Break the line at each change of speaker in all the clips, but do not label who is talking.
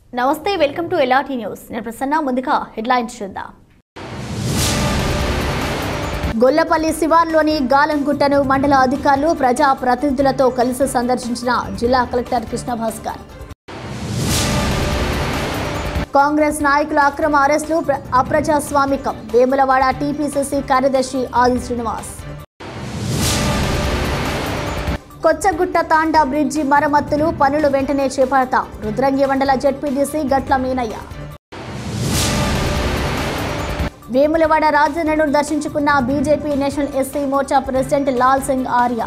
నమస్తే welcome to LRT news నేను ప్రసన్న ముందుగా హెడ్లైన్స్ చూద్దాం గొల్లపల్లి శివార్లోని గాలంగుట్టను మండల అధికారులు ప్రజా ప్రతినిధులతో కలిసి సందర్శించిన జిల్లా కలెక్టర్ కృష్ణ భాస్కర్ కాంగ్రెస్ నాయకుల అక్రమ అరెస్టులు ప్ర- అప్రజాస్వామికం వేములవాడ టీపీసీసీ కార్యదర్శి ఆది శ్రీనివాస్ కొచ్చగుట్ట తాండా బ్రిడ్జి మరమ్మతులు పనులు వెంటనే చేపడతాం రుద్రంగి మండల జడ్పీటీసీ గట్ల మీనయ్య వేములవాడ రాజన్నను దర్శించుకున్న BJP national SC Morcha president Lal Singh Arya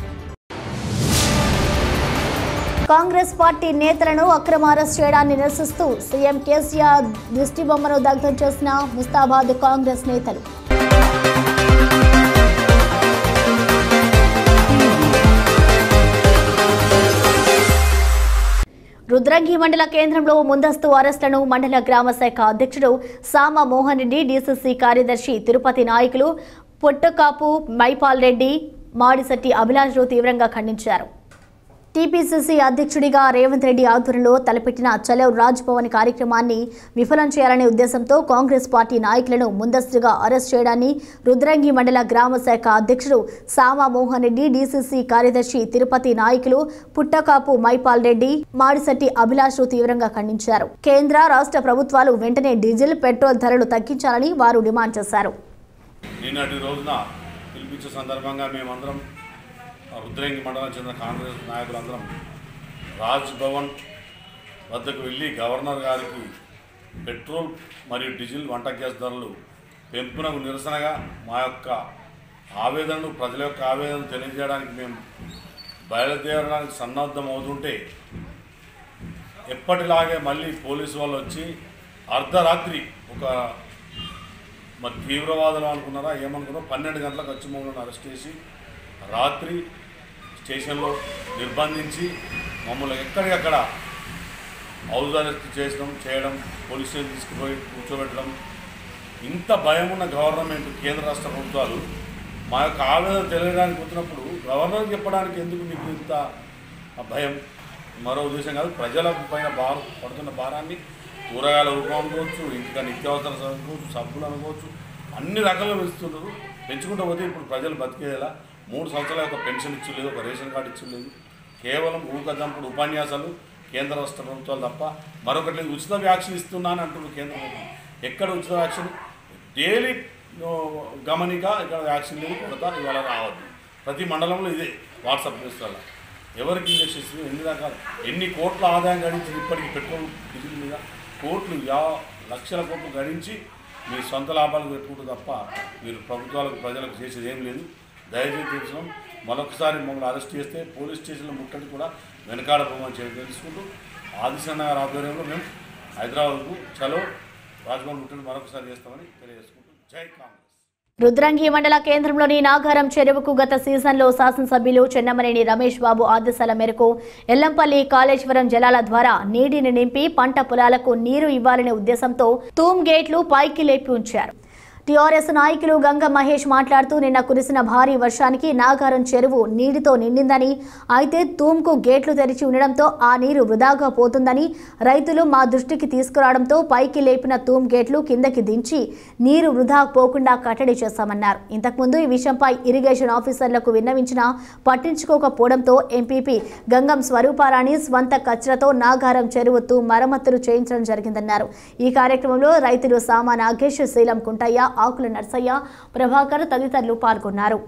Congress party నేతలను అక్రమ అరెస్ట్ చేయడాన్ని నిరసిస్తూ సీఎం కేసీఆర్ దిష్టిబొమ్మను దగ్ధం చేసిన ముస్తాబాద్ కాంగ్రెస్ నేతలు రుద్రంగి మండల కేంద్రంలో ముందస్తు అరెస్టులను మండల గ్రామ శాఖ అధ్యక్షుడు సామ మోహన్ రెడ్డి డీసీసీ కార్యదర్శి తిరుపతి నాయకులు పొట్టకాపు మైపాల్ రెడ్డి మాడిశెట్టి అభిలాష్లు తీవ్రంగా ఖండించారు టీపీసీసీ అధ్యక్షుడిగా రేవంత్ రెడ్డి ఆధ్వర్యంలో తలపెట్టిన చలో రాజ్ భవన్ కార్యక్రమాన్ని విఫలం చేయాలనే ఉద్దేశంతో కాంగ్రెస్ పార్టీ నాయకులను ముందస్తుగా అరెస్ట్ చేయడాన్ని రుద్రంగి మండల గ్రామ శాఖ అధ్యక్షుడు సామా మోహన్ రెడ్డి డీసీసీ కార్యదర్శి తిరుపతి నాయకులు పుట్టకాపు మైపాల్ రెడ్డి మాడిశెట్టి అభిలాష్లు తీవ్రంగా ఖండించారు కేంద్ర రాష్ట్ర ప్రభుత్వాలు వెంటనే డీజిల్ పెట్రోల్ ధరలు తగ్గించాలని వారు డిమాండ్ చేశారు
నిన్నటి రోజున పిలిపించే సందర్భంగా మేమందరం రుద్రంగి మండలం చెందిన కాంగ్రెస్ నాయకులందరం రాజ్ భవన్ వద్దకు వెళ్ళి గవర్నర్ గారికి పెట్రోల్ మరియు డీజిల్ వంట గ్యాస్ ధరలు పెంపునకు నిరసనగా మా యొక్క ఆవేదనను ప్రజల యొక్క ఆవేదనను తెలియజేయడానికి మేము బయలుదేరడానికి సన్నద్ధం అవుతుంటే ఎప్పటిలాగే మళ్ళీ పోలీసు వాళ్ళు వచ్చి అర్ధరాత్రి ఒక మరి తీవ్రవాదులు అనుకున్నారా ఏమనుకున్నారో పన్నెండు గంటలకు వచ్చి మమ్మల్ని అరెస్ట్ చేసి రాత్రి స్టేషన్లో నిర్బంధించి మమ్మల్ని ఎక్కడికక్కడ హౌస్ అరెస్ట్ చేసడం చేయడం పోలీస్ స్టేషన్ తీసుకుపోయి కూర్చోబెట్టడం ఇంత భయం ఉన్న గవర్నమెంట్ కేంద్ర రాష్ట్ర ప్రభుత్వాలు మా యొక్క ఆవేదన తెలియడానికి వచ్చినప్పుడు గవర్నర్ చెప్పడానికి ఎందుకు మీకు ఇంత భయం మరో ఉద్దేశం కాదు ప్రజల పైన భారం పడుతున్న భారాన్ని కూరగాయల రూపం అనుకోవచ్చు ఇంకా నిత్యావసర అనుకోవచ్చు సబ్బులు అనుకోవచ్చు అన్ని రకాలుగా పెంచుతున్నారు పెంచుకుంటూ పోతే ఇప్పుడు ప్రజలు బతికేలా మూడు సంవత్సరాల యొక్క పెన్షన్ ఇచ్చలేదు ఒక రేషన్ కార్డు ఇచ్చలేదు కేవలం ఊకదంపుడు ఉపన్యాసాలు కేంద్ర రాష్ట్ర ప్రభుత్వాలు తప్ప మరొకటి లేదు ఉచిత వ్యాక్సిన్ ఇస్తున్నాను అంటున్నారు కేంద్ర ప్రభుత్వం ఎక్కడ ఉచిత వ్యాక్సిన్ డైలీ ఓ, గమనిక ఇక్కడ వ్యాక్సిన్ లేదు కొడతా ఇవాళ రావద్దు ప్రతి మండలంలో ఇదే వాట్సాప్ చేస్తారు ఎవరికి ఇంజక్షన్ ఇస్తుంది ఎన్ని రకాలు ఎన్ని కోట్ల ఆదాయం గడించి ఇప్పటికి పెట్రోల్ డీజిల్ మీద కోట్లు యా లక్షల కోట్లు గడించి మీ సొంత లాభాలు పెట్టుకుంటూ తప్ప మీరు ప్రభుత్వాలకు ప్రజలకు చేసేది ఏం లేదు దయచేసి తెలుసుకున్నాం మరొకసారి మమ్మల్ని అరెస్ట్ చేస్తే పోలీస్ స్టేషన్లో ముట్టడి కూడా వెనకాడబోమని చెప్పి తెలుసుకుంటూ ఆదిశన్న గారి ఆధ్వర్యంలో మేము హైదరాబాద్కు చలో రాజభవన్ ముట్టడి మరొకసారి చేస్తామని తెలియజేసుకుంటూ జై కాంగ్రెస్
రుద్రంగి మండల కేంద్రంలోని నాగారం చెరువుకు గత సీజన్లో శాసనసభ్యులు చెన్నమనేని రమేష్ బాబు ఆదేశాల మేరకు ఎల్లంపల్లి కాళేశ్వరం జలాల ద్వారా నీటిని నింపి పంట పొలాలకు నీరు ఇవ్వాలనే ఉద్దేశంతో తూమ్ గేట్లు పైకి లేపి ఉంచారు టీఆర్ఎస్ నాయకులు గంగ మహేష్ మాట్లాడుతూ నిన్న కురిసిన భారీ వర్షానికి నాగారం చెరువు నీటితో నిండిందని అయితే తూమ్కు గేట్లు తెరిచి ఉండడంతో ఆ నీరు వృధాగా పోతుందని రైతులు మా దృష్టికి తీసుకురావడంతో పైకి లేపిన తూమ్ గేట్లు కిందకి దించి నీరు వృధా పోకుండా కట్టడి చేశామన్నారు ఇంతకుముందు ఈ విషయంపై ఇరిగేషన్ ఆఫీసర్లకు విన్నవించినా పట్టించుకోకపోవడంతో ఎంపీపీ గంగం స్వరూపారాణి స్వంత కచ్చరతో నాగారం చెరువు తూమ్ మరమ్మతులు చేయించడం జరిగిందన్నారు ఈ కార్యక్రమంలో రైతులు సామా నాగేష్ శీలం కుంటయ్య ఆకుల నర్సయ్య ప్రభాకర్ తదితరులు పాల్గొన్నారు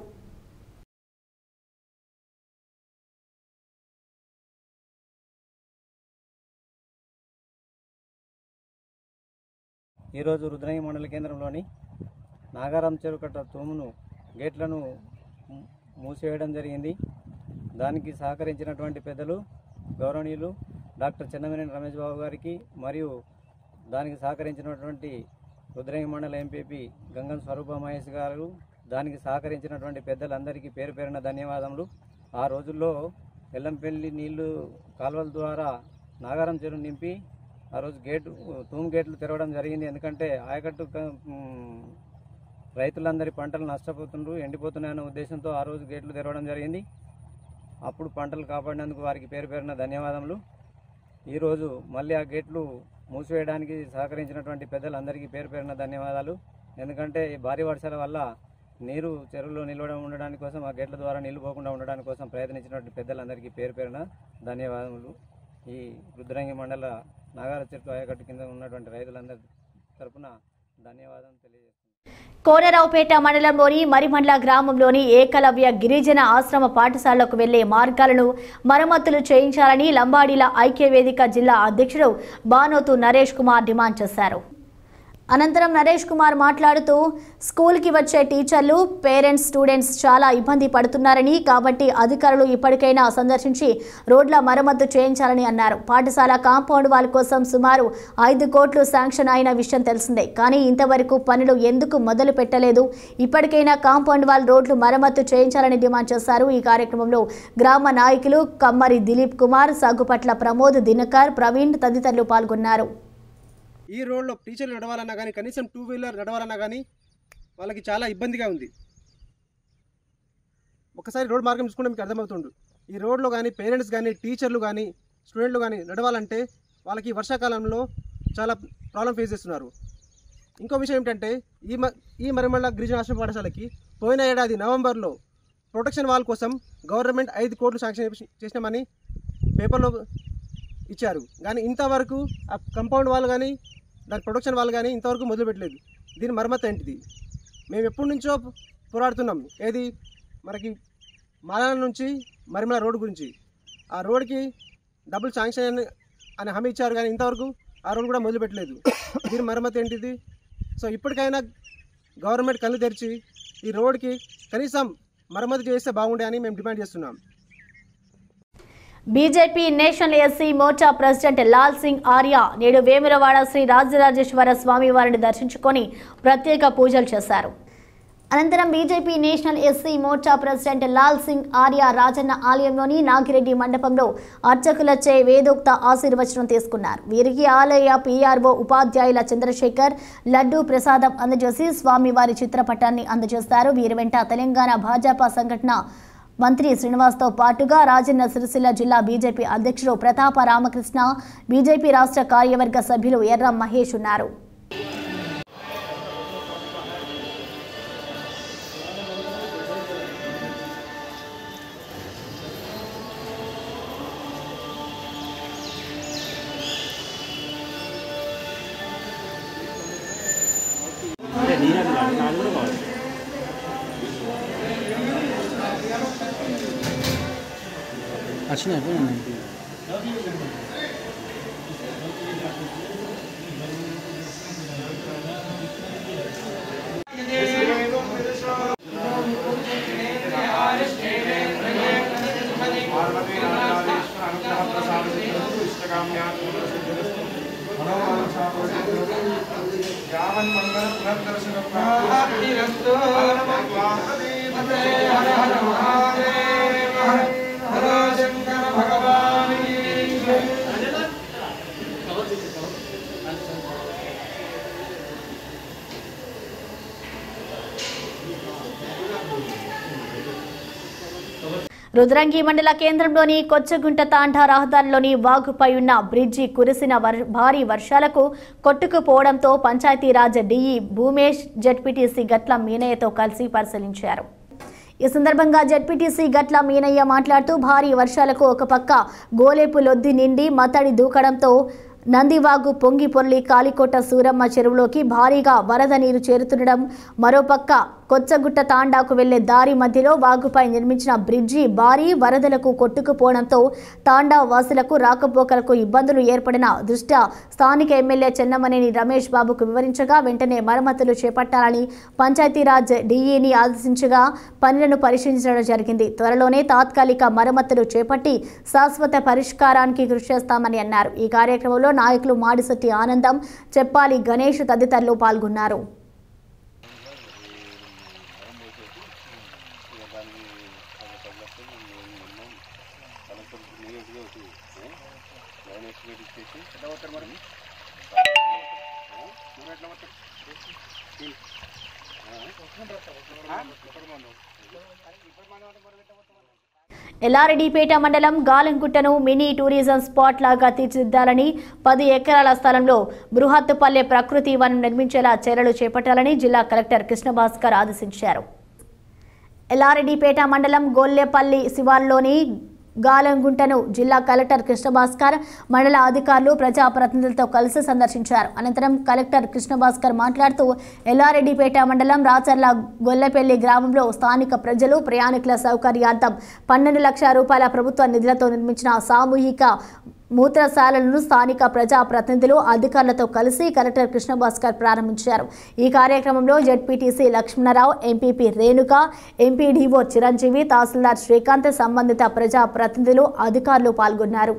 ఈరోజు రుద్రయ్య మండల కేంద్రంలోని నాగారం చెరుకట్ట తూమును గేట్లను మూ- మూసివేయడం జరిగింది దానికి సహకరించినటువంటి పెద్దలు గౌరవనీయులు డాక్టర్ చెన్నమనేని రమేష్ బాబు గారికి మరియు దానికి సహకరించినటువంటి రుద్రయ్య మండల ఎంపీపీ గంగం స్వరూప మహేష్ గారు దానికి సహకరించినటువంటి పెద్దలందరికీ పేరు పేరున ధన్యవాదములు ఆ రోజుల్లో ఎల్లంపల్లి నీళ్లు కాలువల ద్వారా నాగారం చెరువు నింపి ఆ రోజు గేటు తూము గేట్లు తెరవడం జరిగింది ఎందుకంటే ఆయకట్టు క- మ్, రైతులందరి పంటలు నష్టపోతుండ్రు ఎండిపోతున్నాయన్న ఉద్దేశంతో ఆ రోజు గేట్లు తెరవడం జరిగింది అప్పుడు పంటలు కాపాడినందుకు వారికి పేరు పేరున ధన్యవాదములు ఈరోజు మళ్ళీ ఆ గేట్లు మూసివేయడానికి సహకరించినటువంటి పెద్దలందరికీ పేరు పేరున ధన్యవాదాలు ఎందుకంటే ఈ భారీ వర్షాల వల్ల నీరు చెరువులో నిలవడం ఉండడానికి కోసం ఆ గేట్ల ద్వారా నీళ్లు పోకుండా ఉండడానికి కోసం ప్రయత్నించినటువంటి పెద్దలందరికీ పేరు పేరున ధన్యవాదములు ఈ రుద్రంగి మండల నాగార చెట్టు ఆయకట్టు కింద ఉన్నటువంటి రైతులందరి తరపున ధన్యవాదం తెలియజేస్తున్నాను
కోనరావుపేట మండలంలోని మరిమండ్ల గ్రామంలోని ఏకలవ్య గిరిజన ఆశ్రమ పాఠశాలకు వెళ్లే మార్గాలను మరమ్మతులు చేయించాలని లంబాడీల ఐక్యవేదిక జిల్లా అధ్యక్షుడు బానోతు నరేష్ కుమార్ డిమాండ్ చేశారు అనంతరం నరేష్ కుమార్ మాట్లాడుతూ స్కూల్కి వచ్చే టీచర్లు పేరెంట్స్ స్టూడెంట్స్ చాలా ఇబ్బంది పడుతున్నారని కాబట్టి అధికారులు ఇప్పటికైనా సందర్శించి రోడ్ల మరమ్మతు చేయించాలని అన్నారు పాఠశాల కాంపౌండ్ వాల్ కోసం సుమారు ఐదు కోట్లు శాంక్షన్ అయిన విషయం తెలిసిందే కానీ ఇంతవరకు పనులు ఎందుకు మొదలు పెట్టలేదు ఇప్పటికైనా కాంపౌండ్ వాల్ రోడ్లు మరమ్మతు చేయించాలని డిమాండ్ చేశారు ఈ కార్యక్రమంలో గ్రామ నాయకులు కమ్మరి దిలీప్ కుమార్ సాగుపట్ల ప్రమోద్ దినకర్ ప్రవీణ్ తదితరులు పాల్గొన్నారు
ఈ రోడ్లో టీచర్లు నడవాలన్నా కానీ కనీసం టూ వీలర్ నడవాలన్నా కానీ వాళ్ళకి చాలా ఇబ్బందిగా ఉంది ఒకసారి రోడ్ మార్గం చూసుకుంటే మీకు అర్థమవుతుండు ఈ రోడ్లో కానీ పేరెంట్స్ కానీ టీచర్లు కానీ స్టూడెంట్లు కానీ నడవాలంటే వాళ్ళకి వర్షాకాలంలో చాలా ప్రాబ్లం ఫేస్ చేస్తున్నారు ఇంకో విషయం ఏంటంటే ఈ మ ఈ మరిమల్ల గిరిజన ఆశ్రమ పాఠశాలకి పోయిన ఏడాది నవంబర్లో ప్రొటెక్షన్ వాల్ కోసం గవర్నమెంట్ ఐదు కోట్లు శాంక్షన్ చేసినామని పేపర్లో ఇచ్చారు కానీ ఇంతవరకు ఆ కంపౌండ్ వాళ్ళు కానీ దాని ప్రొడక్షన్ వాళ్ళు కానీ ఇంతవరకు మొదలుపెట్టలేదు దీని మరమ్మతు ఏంటిది మేము ఎప్పటి నుంచో పోరాడుతున్నాం ఏది మనకి మాలాల నుంచి మరిమల రోడ్డు గురించి ఆ రోడ్కి డబుల్ శాంక్షన్ అని- అని హామీ ఇచ్చారు కానీ ఇంతవరకు ఆ రోడ్ కూడా మొదలుపెట్టలేదు దీని మరమ్మతు ఏంటిది సో ఇప్పటికైనా గవర్నమెంట్ కళ్ళు తెరిచి ఈ రోడ్కి కనీసం మరమ్మతు చేస్తే బాగుండే అని మేము డిమాండ్ చేస్తున్నాం
BJP national SC Morcha president Lal Singh Arya నేడు వేములవాడ శ్రీ రాజరాజేశ్వర స్వామి వారిని దర్శించుకొని ప్రత్యేక పూజలు చేశారు అనంతరం BJP national SC Morcha president Lal Singh Arya Rajanna ఆలయంలోని నాగిరెడ్డి మండపంలో అర్చకులచే వేదోక్త ఆశీర్వచనం తీసుకున్నారు వీరికి ఆలయ పీఆర్ఓ ఉపాధ్యాయుల చంద్రశేఖర్ లడ్డూ ప్రసాదం అందజేసి స్వామివారి చిత్రపటాన్ని అందజేస్తారు వీరి వెంట తెలంగాణ భాజపా సంఘటన మంత్రి శ్రీనివాస్తో పాటుగా రాజన్న సిరిసిల్ల జిల్లా బీజేపీ అధ్యక్షుడు ప్రతాప రామకృష్ణ బీజేపీ రాష్ట్ర కార్యవర్గ సభ్యులు ఎర్రం మహేష్ ఉన్నారు రుద్రంగి మండల కేంద్రంలోని కొచ్చగుంట తాండా రహదారిలోని వాగుపై ఉన్న బ్రిడ్జి కురిసిన వర్- భారీ వర్షాలకు కొట్టుకుపోవడంతో పంచాయతీరాజ్ డిఈ భూమేష్ జడ్పీటీసీ గట్ల మీనయ్యతో కలిసి పరిశీలించారు ఈ సందర్భంగా జడ్పీటీసీ గట్ల మీనయ్య మాట్లాడుతూ భారీ వర్షాలకు ఒక పక్క గోలేపు లొద్ది నిండి మతడి దూకడంతో నందివాగు పొంగి పొర్లి కాలికోట సూరమ్మ చెరువులోకి భారీగా వరద నీరు చేరుతుండడం మరోపక్క కొచ్చగుట్ట తాండాకు వెళ్లే దారి మధ్యలో వాగుపై నిర్మించిన బ్రిడ్జి భారీ వరదలకు కొట్టుకుపోవడంతో తాండా వాసులకు రాకపోకలకు ఇబ్బందులు ఏర్పడిన దృష్ట్యా స్థానిక ఎమ్మెల్యే చెన్నమనేని రమేష్ బాబుకు వివరించగా వెంటనే మరమ్మతులు చేపట్టాలని పంచాయతీరాజ్ డీఈని ఆదేశించగా పనులను పరిశీలించడం జరిగింది త్వరలోనే తాత్కాలిక మరమ్మతులు చేపట్టి శాశ్వత పరిష్కారానికి కృషి చేస్తామని అన్నారు ఈ కార్యక్రమంలో నాయకులు మాడిశెట్టి ఆనందం చెప్పాలి గణేష్ తదితరులు పాల్గొన్నారు ఎల్లారెడ్డిపేట మండలం గాలంగుట్టను మినీ టూరిజం స్పాట్ లాగా తీర్చిదిద్దాలని పది ఎకరాల స్థలంలో బృహత్తుపల్లె ప్రకృతి వనం నిర్మించేలా చర్యలు చేపట్టాలని జిల్లా కలెక్టర్ కృష్ణభాస్కర్ ఆదేశించారు ఎల్లారెడ్డిపేట మండలం గొల్లెపల్లి శివార్లోని గాలంగుంటను జిల్లా కలెక్టర్ కృష్ణభాస్కర్ మండల అధికారులు ప్రజాప్రతినిధులతో కలిసి సందర్శించారు అనంతరం కలెక్టర్ కృష్ణభాస్కర్ మాట్లాడుతూ ఎల్లారెడ్డిపేట మండలం రాచర్ల గొల్లెపల్లి గ్రామంలో స్థానిక ప్రజలు ప్రయాణికుల సౌకర్యార్థం పన్నెండు లక్షల రూపాయల ప్రభుత్వ నిధులతో నిర్మించిన సామూహిక మూత్రశాలలను స్థానిక ప్రజాప్రతినిధులు అధికారులతో కలిసి కలెక్టర్ కృష్ణభాస్కర్ ప్రారంభించారు ఈ కార్యక్రమంలో ZPTC Lakshmana Rao MPP Renuka MPDO Chiranjeevi తహసీల్దార్ శ్రీకాంత్ సంబంధిత ప్రజాప్రతినిధులు అధికారులు పాల్గొన్నారు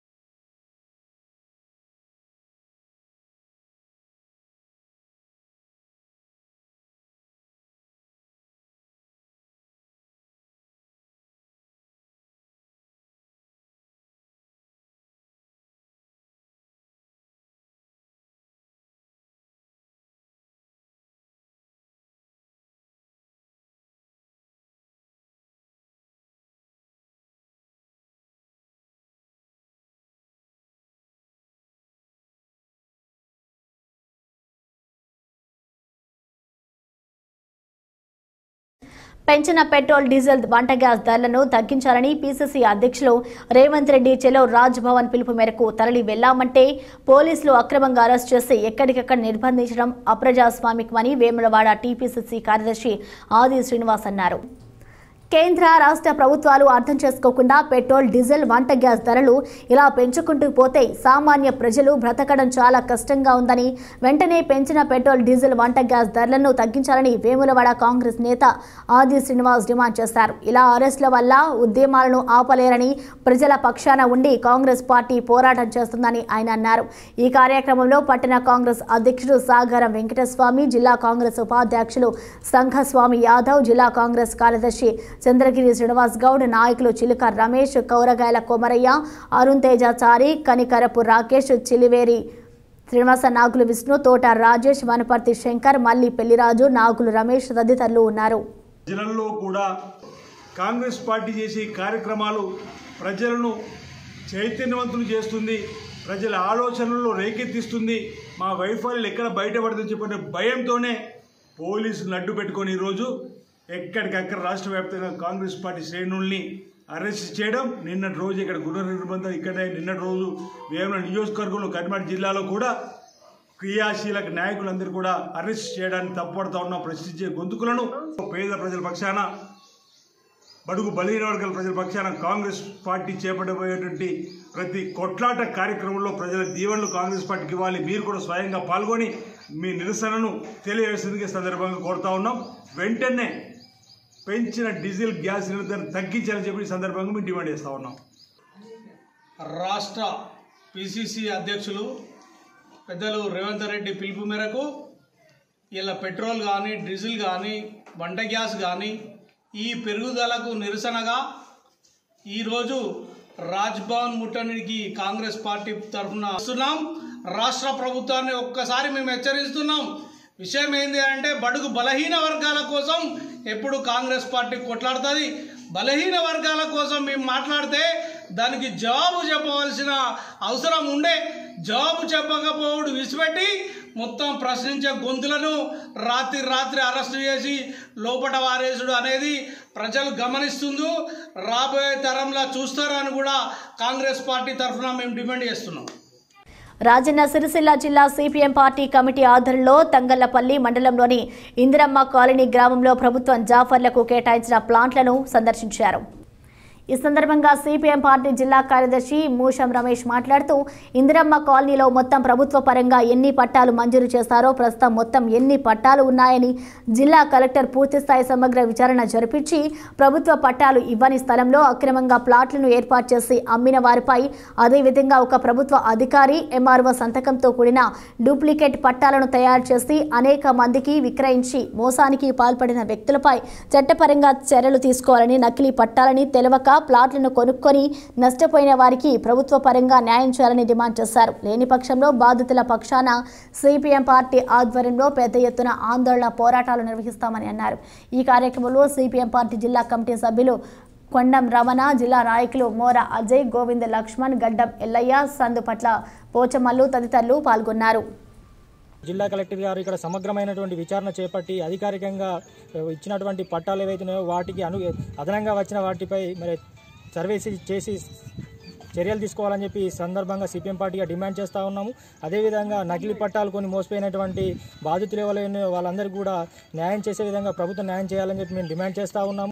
పెంచిన పెట్రోల్ డీజిల్ వంట గ్యాస్ ధరలను తగ్గించాలని పీసీసీ అధ్యక్షులు రేవంత్ రెడ్డి చెలో రాజ్ భవన్ పిలుపు మేరకు తరలి వెళ్లామంటే పోలీసులు అక్రమంగా అరెస్ట్ చేసి ఎక్కడికక్కడ నిర్బంధించడం అప్రజాస్వామికమని వేములవాడ టీపీసీసీ కార్యదర్శి ఆది శ్రీనివాస్ అన్నారు కేంద్ర రాష్ట్ర ప్రభుత్వాలు అర్థం చేసుకోకుండా పెట్రోల్ డీజిల్ వంట గ్యాస్ ధరలు ఇలా పెంచుకుంటూ పోతే సామాన్య ప్రజలు బ్రతకడం చాలా కష్టంగా ఉందని వెంటనే పెంచిన పెట్రోల్ డీజిల్ వంట గ్యాస్ ధరలను తగ్గించాలని వేములవాడ కాంగ్రెస్ నేత ఆది శ్రీనివాస్ డిమాండ్ చేశారు ఇలా అరెస్టుల వల్ల ఉద్యమాలను ఆపలేరని ప్రజల పక్షాన ఉండి కాంగ్రెస్ పార్టీ పోరాటం చేస్తుందని ఆయన అన్నారు ఈ కార్యక్రమంలో పట్టణ కాంగ్రెస్ అధ్యక్షుడు సాగరం వెంకటస్వామి జిల్లా కాంగ్రెస్ ఉపాధ్యక్షులు సంఘస్వామి యాదవ్ జిల్లా కాంగ్రెస్ కార్యదర్శి చంద్రగిరి శ్రీనివాస్ గౌడ్ నాయకులు చిలుక రమేష్ కౌరగాయల కొమరయ్య అరుణ్ తేజాచారి కనికరపు రాకేష్ చిలివేరి శ్రీనివాస నాగులు విష్ణు తోట రాజేష్ వనపర్తి శంకర్ మల్లి పెళ్లిరాజు నాగులు రమేష్ తదితరులు ఉన్నారు
ప్రజలలో కూడా కాంగ్రెస్ పార్టీ చేసే కార్యక్రమాలు ప్రజలను చైతన్యవంతులు చేస్తుంది ప్రజల ఆలోచనలను రేకెత్తిస్తుంది మా వైఫల్యాలు ఎక్కడ బయటపడుతుందని చెప్పిన భయంతోనే పోలీసులు అడ్డు పెట్టుకొని ఈరోజు ఎక్కడికక్కడ రాష్ట్ర వ్యాప్తంగా కాంగ్రెస్ పార్టీ శ్రేణుల్ని అరెస్ట్ చేయడం నిన్నటి రోజు ఇక్కడ గుణ నిర్బంధం ఇక్కడే నిన్నటి రోజు వేమన నియోజకవర్గంలో కర్నాటక జిల్లాలో కూడా క్రియాశీలక నాయకులందరూ కూడా అరెస్ట్ చేయడానికి తప్పపడుతూ ఉన్న ప్రశ్నించే గొంతుకులను పేద ప్రజల పక్షాన బడుగు బలహీన వర్గాల ప్రజల పక్షాన కాంగ్రెస్ పార్టీ చేపట్టబోయేటువంటి ప్రతి కొట్లాట కార్యక్రమంలో ప్రజల దీవెనలు కాంగ్రెస్ పార్టీకి ఇవ్వాలి మీరు కూడా స్వయంగా పాల్గొని మీ నిరసనను తెలియజేసేందుకు ఈ సందర్భంగా కోరుతా ఉన్నాం వెంటనే పెంచిన డీజిల్ గ్యాస్ నిరంతరం తగ్గించాలని చెప్పి ఈ సందర్భంగా మేము డిమాండ్ చేస్తూ ఉన్నాం
రాష్ట్ర పిసిసి అధ్యక్షులు పెద్దలు రేవంత్ రెడ్డి పిలుపు మేరకు ఇలా పెట్రోల్ కానీ డీజిల్ కానీ వంట గ్యాస్ కానీ ఈ పెరుగుదలకు నిరసనగా ఈరోజు రాజ్భవన్ ముట్టనికి కాంగ్రెస్ పార్టీ తరఫున వస్తున్నాం రాష్ట్ర ప్రభుత్వాన్ని ఒక్కసారి మేము హెచ్చరిస్తున్నాం విషయం ఏంటి అంటే బడుగు బలహీన వర్గాల కోసం ఎప్పుడు కాంగ్రెస్ పార్టీ కొట్లాడుతుంది బలహీన వర్గాల కోసం మేము మాట్లాడితే దానికి జవాబు చెప్పవలసిన అవసరం ఉండే జవాబు చెప్పకపోవడు విసిపెట్టి మొత్తం ప్రశ్నించే గొంతులను రాత్రి రాత్రి అరెస్ట్ చేసి లోపట వారేసుడు అనేది ప్రజలు గమనిస్తుందో రాబోయే తరంలో చూస్తారని కూడా కాంగ్రెస్ పార్టీ తరఫున మేము డిమాండ్ చేస్తున్నాం
రాజన్న సిరిసిల్ల జిల్లా సిపిఎం పార్టీ కమిటీ ఆధ్వర్యంలో తంగళ్లపల్లి మండలంలోని ఇందిరమ్మ కాలనీ గ్రామంలో ప్రభుత్వం జాఫర్లకు కేటాయించిన ప్లాంట్లను సందర్శించారు ఈ సందర్భంగా సిపిఎం పార్టీ జిల్లా కార్యదర్శి మూషం రమేష్ మాట్లాడుతూ ఇందిరమ్మ కాలనీలో మొత్తం ప్రభుత్వ పరంగా ఎన్ని పట్టాలు మంజూరు చేస్తారో ప్రస్తుతం మొత్తం ఎన్ని పట్టాలు ఉన్నాయని జిల్లా కలెక్టర్ పూర్తిస్థాయి సమగ్ర విచారణ జరిపించి ప్రభుత్వ పట్టాలు ఇవ్వని స్థలంలో అక్రమంగా ప్లాట్లను ఏర్పాటు చేసి అమ్మిన వారిపై అదేవిధంగా ఒక ప్రభుత్వ అధికారి ఎంఆర్ఓ సంతకంతో కూడిన డూప్లికేట్ పట్టాలను తయారు చేసి అనేక మందికి విక్రయించి మోసానికి పాల్పడిన వ్యక్తులపై చట్టపరంగా చర్యలు తీసుకోవాలని నకిలీ పట్టాలని తెలవక ప్లాట్లను కొనుక్కొని నష్టపోయిన వారికి ప్రభుత్వ పరంగా న్యాయం చేయాలని డిమాండ్ చేశారు లేని పక్షంలో బాధితుల పక్షాన సిపిఎం పార్టీ ఆధ్వర్యంలో పెద్ద ఎత్తున ఆందోళన పోరాటాలు నిర్వహిస్తామని అన్నారు ఈ కార్యక్రమంలో సిపిఎం పార్టీ జిల్లా కమిటీ సభ్యులు కొండం రమణ జిల్లా నాయకులు మోర అజయ్ గోవింద్ లక్ష్మణ్ గడ్డం ఎల్లయ్య సందుపట్ల పోచమల్లు తదితరులు పాల్గొన్నారు
జిల్లా కలెక్టర్ గారు ఇక్కడ సమగ్రమైనటువంటి విచారణ చేపట్టి అధికారికంగా ఆ, ఇచ్చినటువంటి పట్టాలు ఏవైతున్నాయో వాటికి అను అదనంగా వచ్చిన వాటిపై మరి సర్వే చేసి చర్యలు తీసుకోవాలని చెప్పి ఈ సందర్భంగా సిపిఎం పార్టీగా డిమాండ్ చేస్తూ ఉన్నాము అదేవిధంగా నకిలీ పట్టాలు కొన్ని మోసపోయినటువంటి బాధితులు ఎవరైనా వాళ్ళందరికీ కూడా న్యాయం చేసే విధంగా ప్రభుత్వం న్యాయం చేయాలని చెప్పి మేము డిమాండ్ చేస్తూ ఉన్నాము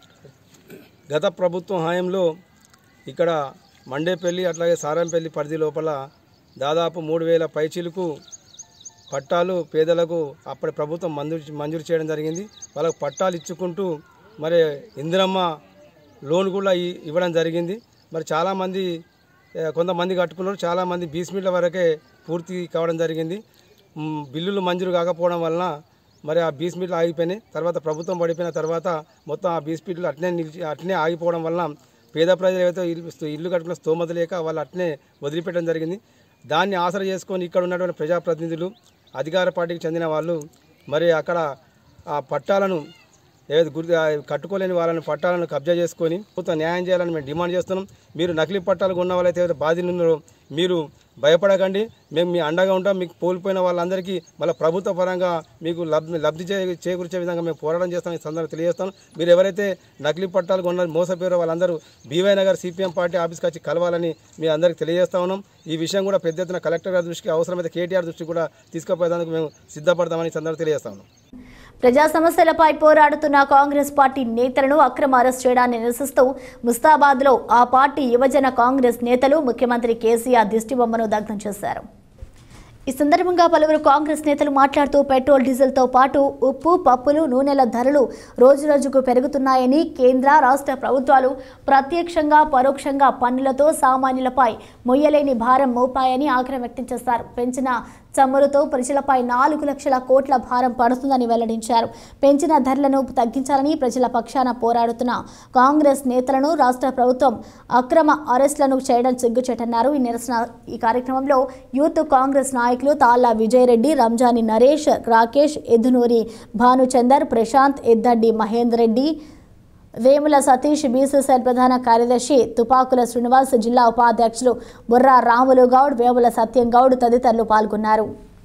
గత ప్రభుత్వం హయాంలో ఇక్కడ మండేపల్లి అట్లాగే సారంపల్లి పరిధి లోపల దాదాపు మూడు వేల పైచీలకు పట్టాలు పేదలకు అప్పటి ప్రభుత్వం మంజూరు మంజూరు చేయడం జరిగింది వాళ్ళకు పట్టాలు ఇచ్చుకుంటూ మరి ఇందిరమ్మ లోన్ కూడా ఇ- ఇవ్వడం జరిగింది మరి చాలామంది ఏ, కొంతమంది కట్టుకున్నారు చాలామంది బీస్మిట్ల వరకే పూర్తి కావడం జరిగింది మ్, బిల్లులు మంజూరు కాకపోవడం వలన మరి ఆ బీస్మిట్లు ఆగిపోయినాయి తర్వాత ప్రభుత్వం పడిపోయిన తర్వాత మొత్తం ఆ బీస్మిట్లు అట్నే నిలిచి అట్నే ఆగిపోవడం వలన పేద ప్రజలు ఏవైతే ఇల్లు ఇల్లు కట్టుకున్న స్తోమత లేక వాళ్ళు అట్నే వదిలిపెట్టడం జరిగింది దాన్ని ఆసరా చేసుకొని ఇక్కడ ఉన్నటువంటి ప్రజాప్రతినిధులు అధికార పార్టీకి చెందిన వాళ్ళు మరి అక్కడ ఆ పట్టాలను ఏదైతే గుర్తు ఆ కట్టుకోలేని వాళ్ళని పట్టాలను కబ్జా చేసుకొని ప్రభుత్వం న్యాయం చేయాలని మేము డిమాండ్ చేస్తున్నాం మీరు నకిలీ పట్టాలు ఉన్న వాళ్ళైతే ఏదైతే బాధితులు ఉన్నారో మీరు భయపడకండి మేము మీ అండగా ఉంటాం మీకు కోల్పోయిన వాళ్ళందరికీ మళ్ళీ ప్రభుత్వ పరంగా మీకు లబ్ధి లబ్ధి చే చేకూర్చే విధంగా మేము పోరాటం చేస్తాం ఈ సందర్భంగా తెలియజేస్తాం మీరు ఎవరైతే నకిలీ పట్టాలు కొన్న మోసపోయారో వాళ్ళందరూ బీవై నగర్ సిపిఎం పార్టీ ఆఫీస్కి వచ్చి కలవాలని మీ అందరికీ తెలియజేస్తా ఉన్నాం ఈ విషయం కూడా పెద్ద ఎత్తున కలెక్టర్ గారి దృష్టికి అవసరమైతే కేటీఆర్ దృష్టికి కూడా తీసుకుపోయేందుకు మేము సిద్ధపడతామని ఈ సందర్భంగా తెలియజేస్తా ఉన్నాం
ప్రజా సమస్యలపై పోరాడుతున్న కాంగ్రెస్ పార్టీ నేతలను అక్రమ అరెస్ట్ చేయడాన్ని నిరసిస్తూ ముస్తాబాద్ లో ఆ పార్టీ యువజన కాంగ్రెస్ నేతలు ముఖ్యమంత్రి కేసీఆర్ దిష్టిబొమ్మను దగ్ధం చేశారు ఈ సందర్భంగా పలువురు కాంగ్రెస్ నేతలు మాట్లాడుతూ పెట్రోల్ డీజిల్తో పాటు ఉప్పు పప్పులు నూనెల ధరలు రోజురోజుకు పెరుగుతున్నాయని కేంద్ర రాష్ట్ర ప్రభుత్వాలు ప్రత్యక్షంగా పరోక్షంగా పన్నులతో సామాన్యులపై మొయ్యలేని భారం మోపాయని ఆగ్రహం వ్యక్తం చేశారు పెంచిన చమురుతో ప్రజలపై నాలుగు లక్షల కోట్ల భారం పడుతుందని వెల్లడించారు పెంచిన ధరలను తగ్గించాలని ప్రజల పక్షాన పోరాడుతున్న కాంగ్రెస్ నేతలను రాష్ట్ర ప్రభుత్వం అక్రమ అరెస్టులను చేయడం సిగ్గుచేటన్నారు ఈ నిరసన ఈ కార్యక్రమంలో యూత్ కాంగ్రెస్ నాయకులు తాళ్ళ విజయరెడ్డి రంజాని నరేష్ రాకేష్ ఎదునూరి భానుచందర్ ప్రశాంత్ ఎద్దండి మహేందర్ రెడ్డి వేముల సతీష్ బీసీసీఎల్ ప్రధాన కార్యదర్శి తుపాకుల శ్రీనివాస్ జిల్లా ఉపాధ్యక్షులు బుర్రా రాములు గౌడ్ వేముల సత్యం గౌడ్ తదితరులు పాల్గొన్నారు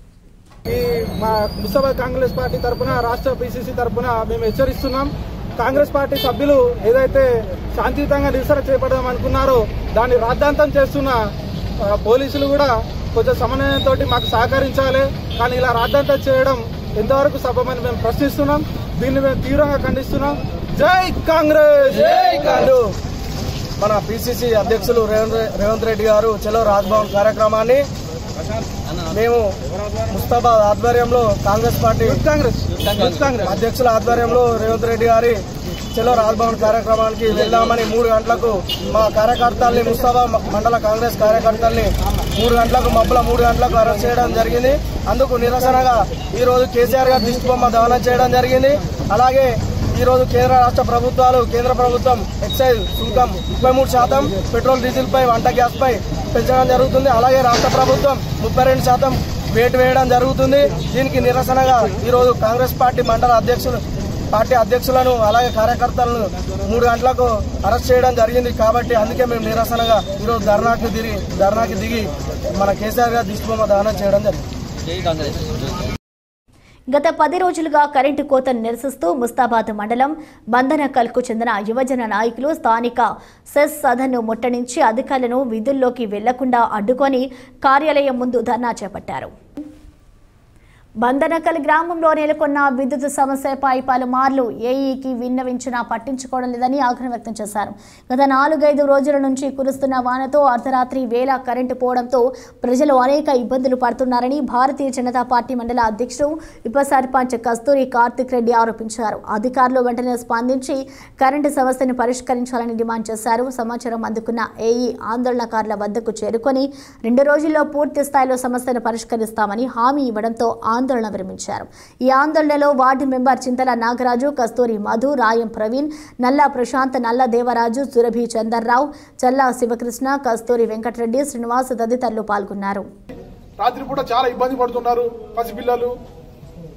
ఈ మా ముస్తాబాద్ కాంగ్రెస్ పార్టీ తరపున రాష్ట్ర పిసిసి తరపున మేము హెచ్చరిస్తున్నాం కాంగ్రెస్ పార్టీ సభ్యులు ఏదైతే శాంతియుతంగా నిరసన చేపడదాం అనుకున్నారో దాన్ని రాద్ధాంతం చేస్తున్న ఆ, పోలీసులు కూడా కొంచెం సమన్వయంతో మాకు సహకరించాలి కానీ ఇలా రాద్ధాంతం చేయడం ఎంతవరకు సభమని మేము ప్రశ్నిస్తున్నాం దీన్ని మేము తీవ్రంగా ఖండిస్తున్నాం జై కాంగ్రెస్ జై కాంగ్రెస్ మన పిసిసి అధ్యక్షులు రేవంత్ రేవంత్ రెడ్డి గారు చలో రాజ్భవన్ కార్యక్రమాన్ని మేము ముస్తాబాద్ ఆధ్వర్యంలో కాంగ్రెస్ పార్టీ కాంగ్రెస్ కాంగ్రెస్ అధ్యక్షుల ఆధ్వర్యంలో రేవంత్ రెడ్డి గారి చలో రాజ్భవన్ కార్యక్రమానికి వెళ్దామని మూడు గంటలకు మా కార్యకర్తల్ని ముస్తాబాద్ మండల కాంగ్రెస్ కార్యకర్తల్ని మూడు గంటలకు మబ్బుల మూడు గంటలకు అరెస్ట్ చేయడం జరిగింది అందుకు నిరసనగా ఈ రోజు కేసీఆర్ గారు దిష్టి బొమ్మ దహనం చేయడం జరిగింది అలాగే ఈ రోజు కేంద్ర రాష్ట్ర ప్రభుత్వాలు కేంద్ర ప్రభుత్వం ఎక్సైజ్ సుంకం ముప్పై మూడు శాతం పెట్రోల్ డీజిల్ పై వంట గ్యాస్ పై పెంచడం జరుగుతుంది అలాగే రాష్ట్ర ప్రభుత్వం ముప్పై రెండు శాతం వేటు వేయడం జరుగుతుంది దీనికి నిరసనగా ఈ రోజు కాంగ్రెస్ పార్టీ మండల అధ్యక్షులు పార్టీ అధ్యక్షులను అలాగే కార్యకర్తలను మూడు గంటలకు అరెస్ట్ చేయడం జరిగింది కాబట్టి అందుకే మేము నిరసనగా ఈరోజు ధర్నాకి దిగి ధర్నాకి దిగి మన కేసీఆర్ గారు దిష్టిబొమ్మ దహనం చేయడం జరిగింది
గత పది రోజులుగా కరెంటు కోతను నిరసిస్తూ ముస్తాబాద్ మండలం బంధనకల్కు చెందిన యువజన నాయకులు స్థానిక సెస్ సదన్ను ముట్టడించి అధికారులను విధుల్లోకి వెళ్లకుండా అడ్డుకొని కార్యాలయం ముందు ధర్నా చేపట్టారు బందనకల్ గ్రామంలో నెలకొన్న విద్యుత్ సమస్యపై పలుమార్లు ఏఈకి విన్నవించినా పట్టించుకోవడం లేదని ఆగ్రహం వ్యక్తం చేశారు గత నాలుగైదు రోజుల నుంచి కురుస్తున్న వానతో అర్ధరాత్రి వేళ కరెంటు పోవడంతో ప్రజలు అనేక ఇబ్బందులు పడుతున్నారని భారతీయ జనతా పార్టీ మండల అధ్యక్షుడు ఉప సర్పంచ్ కస్తూరి కార్తిక్ రెడ్డి ఆరోపించారు అధికారులు వెంటనే స్పందించి కరెంటు సమస్యను పరిష్కరించాలని డిమాండ్ చేశారు సమాచారం అందుకున్న ఏఈ ఆందోళనకారుల వద్దకు చేరుకొని రెండు రోజుల్లో పూర్తి స్థాయిలో సమస్యను పరిష్కరిస్తామని హామీ ఇవ్వడంతో ఆందోళన విరమించారు ఈ ఆందోళనలో వార్డు మెంబర్ చింతల నాగరాజు కస్తూరి మధు రాయం ప్రవీణ్ నల్ల ప్రశాంత్ నల్ల దేవరాజు సురభి చందర్రావు చల్లా శివకృష్ణ కస్తూరి వెంకటరెడ్డి శ్రీనివాస్ తదితరులు పాల్గొన్నారు
రాత్రిపూట చాలా ఇబ్బంది పడుతున్నారు పసిపిల్లలు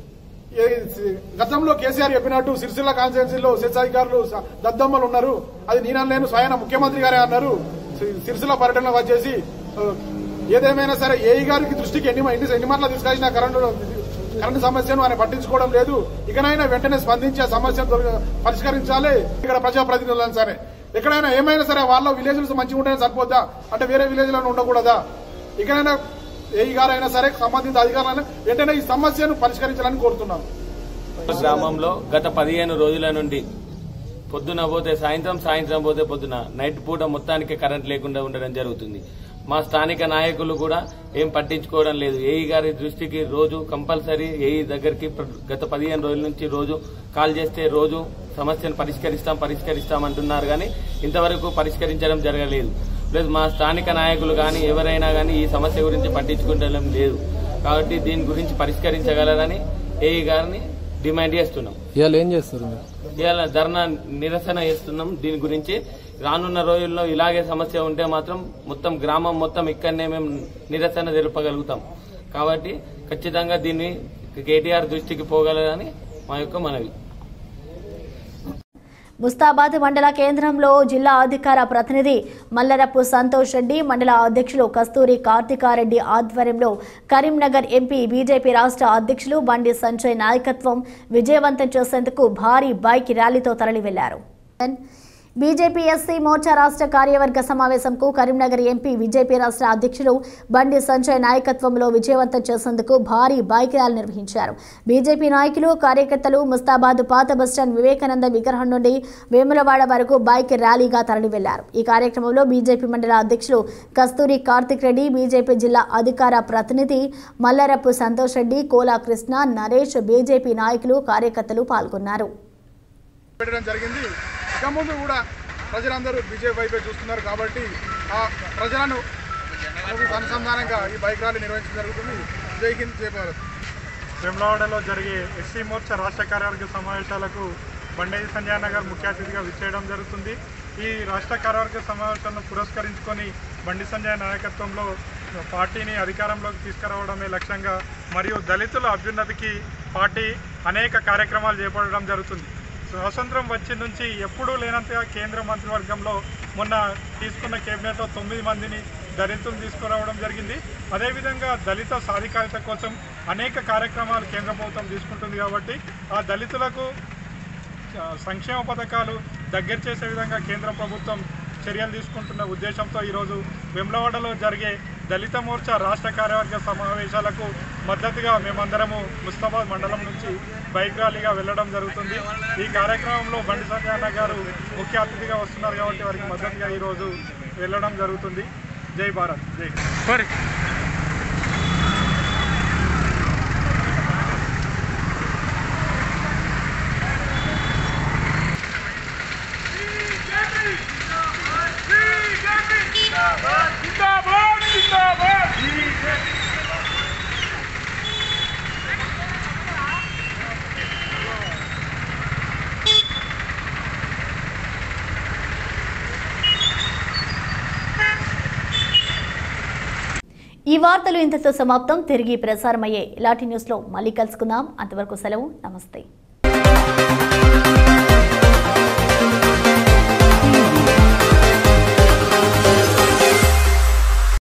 ఏ- గతంలో కేసీఆర్ చెప్పినట్టు సిరిసిల్ల కాన్స్టిట్యున్సీలో సెస్ అధికారులు స- దద్దమ్మలు ఉన్నారు అది నేనలేను స్వయాన ముఖ్యమంత్రి గారే అన్నారు సి- సిరిసిల్ల పర్యటనలో వచ్చేసి ఆ, ఏదేమైనా సరే ఏఈ గారికి దృష్టికి ఎన్ని ఎన్ని ఎన్ని మార్లు తీసుకొచ్చినా కరెంటు కరెంటు సమస్యను ఆయన పట్టించుకోవడం లేదు ఇకనైనా వెంటనే స్పందించి ఆ సమస్యను తొలగ- పరిష్కరించాలి ఇక్కడ ప్రజాప్రతినిధులను సరే ఎక్కడైనా ఏమైనా సరే వాళ్ళ విలేజ్లు మంచిగా ఉంటేనే సరిపోద్దా అంటే వేరే విలేజ్లను ఉండకూడదా ఇకనైనా ఏఈ గారైనా సరే సంబంధిత అధికారులను వెంటనే ఈ సమస్యను పరిష్కరించాలని కోరుతున్నాం
గ్రామంలో గత పదిహేను రోజుల నుండి పొద్దున పోతే సాయంత్రం సాయంత్రం పోతే పొద్దున నైట్ పూట మొత్తానికి కరెంట్ లేకుండా ఉండడం జరుగుతుంది మా స్థానిక నాయకులు కూడా ఏం పట్టించుకోవడం లేదు ఏఈ గారి దృష్టికి రోజు కంపల్సరీ ఏఈ దగ్గరికి ప్ర- గత పదిహేను రోజుల నుంచి రోజు కాల్ చేస్తే రోజు సమస్యను పరిష్కరిస్తాం పరిష్కరిస్తాం అంటున్నారు కానీ ఇంతవరకు పరిష్కరించడం జరగలేదు ప్లస్ మా స్థానిక నాయకులు కానీ ఎవరైనా కానీ ఈ సమస్య గురించి పట్టించుకుంటడం లేదు కాబట్టి దీని గురించి పరిష్కరించగలరని ఏఈ గారిని డిమాండ్ చేస్తున్నాం
ఇవాళ ఏం చేస్తారు మీరు
ఇవాళ ధర్నా నిరసన చేస్తున్నాం దీని గురించి రానున్న రోజుల్లో ఇలాగే సమస్య ఉంటే మాత్రం మొత్తం గ్రామం మొత్తం ఇక్కడనే మేము నిరసన తెలుపగలుగుతాం కాబట్టి ఖచ్చితంగా దీన్ని కేటీఆర్ దృష్టికి పోగలదని మా యొక్క మనవి
ముస్తాబాద్ మండల కేంద్రంలో జిల్లా అధికార ప్రతినిధి మల్లరపు సంతోష్ రెడ్డి మండల అధ్యక్షులు కస్తూరి కార్తికారెడ్డి ఆధ్వర్యంలో కరీంనగర్ ఎంపీ బీజేపీ రాష్ట్ర అధ్యక్షులు బండి సంజయ్ నాయకత్వం విజయవంతం చేసేందుకు భారీ బైక్ ర్యాలీతో తరలి వెళ్లారు బీజేపీ ఎస్సీ మోర్చా రాష్ట్ర కార్యవర్గ సమావేశంకు కరీంనగర్ ఎంపీ బీజేపీ రాష్ట్ర అధ్యక్షులు బండి సంజయ్ నాయకత్వంలో విజయవంతం చేసేందుకు భారీ బైక్ ర్యాలీ నిర్వహించారు బీజేపీ నాయకులు కార్యకర్తలు ముస్తాబాద్ పాత బస్టాండ్ వివేకానంద విగ్రహం నుండి వేములవాడ వరకు బైక్ ర్యాలీగా తరలి వెళ్లారు ఈ కార్యక్రమంలో బీజేపీ మండల అధ్యక్షులు కస్తూరి కార్తిక్ రెడ్డి బీజేపీ జిల్లా అధికార ప్రతినిధి మల్లరపు సంతోష్ రెడ్డి కోలా కృష్ణ నరేష్ బీజేపీ నాయకులు కార్యకర్తలు పాల్గొన్నారు
పెట్టడం జరిగింది ఇక ముందు కూడా ప్రజలందరూ బీజేపీ వైపే చూస్తున్నారు కాబట్టి ఆ ప్రజలను అనుసంధానంగా ఈ బైక్ ర్యాలీ నిర్వహించడం జరుగుతుంది జై హింద్ జై భారత్
వెమ్లవాడలో జరిగే ఎస్సీ మోర్చా రాష్ట్ర కార్యవర్గ సమావేశాలకు బండేజీ సంజయ్ నగర్ ముఖ్య అతిథిగా విచ్చేయడం జరుగుతుంది ఈ రాష్ట్ర కార్యవర్గ సమావేశాలను పురస్కరించుకొని బండి సంజయ్ నాయకత్వంలో పార్టీని అధికారంలోకి తీసుకురావడమే లక్ష్యంగా మరియు దళితుల అభ్యున్నతికి పార్టీ అనేక కార్యక్రమాలు చేపట్టడం జరుగుతుంది స్వాతంత్రం వచ్చి నుంచి ఎప్పుడూ లేనంతగా కేంద్ర మంత్రివర్గంలో మొన్న తీసుకున్న కేబినెట్లో తొమ్మిది మందిని దళితులు తీసుకురావడం జరిగింది అదేవిధంగా దళిత సాధికారిత కోసం అనేక కార్యక్రమాలు కేంద్ర ప్రభుత్వం తీసుకుంటుంది కాబట్టి ఆ దళితులకు ఆ, సంక్షేమ పథకాలు దగ్గర చేసే విధంగా కేంద్ర ప్రభుత్వం చర్యలు తీసుకుంటున్న ఉద్దేశంతో ఈరోజు వెమ్లవాడలో జరిగే దళిత మోర్చా రాష్ట్ర కార్యవర్గ సమావేశాలకు మద్దతుగా మేమందరము ముస్తాబాద్ మండలం నుంచి బైక్ ర్యాలీగా వెళ్ళడం జరుగుతుంది ఈ కార్యక్రమంలో బండి సంజయన్న గారు ముఖ్య అతిథిగా వస్తున్నారు కాబట్టి వారికి మద్దతుగా ఈరోజు వెళ్ళడం జరుగుతుంది జై భారత్ జై హింద్
ఈ వార్తలు ఇంతతో సమాప్తం తిరిగి ప్రసారమయ్యే ఇలాంటి న్యూస్లో మళ్ళీ కలుసుకుందాం అంతవరకు సెలవు నమస్తే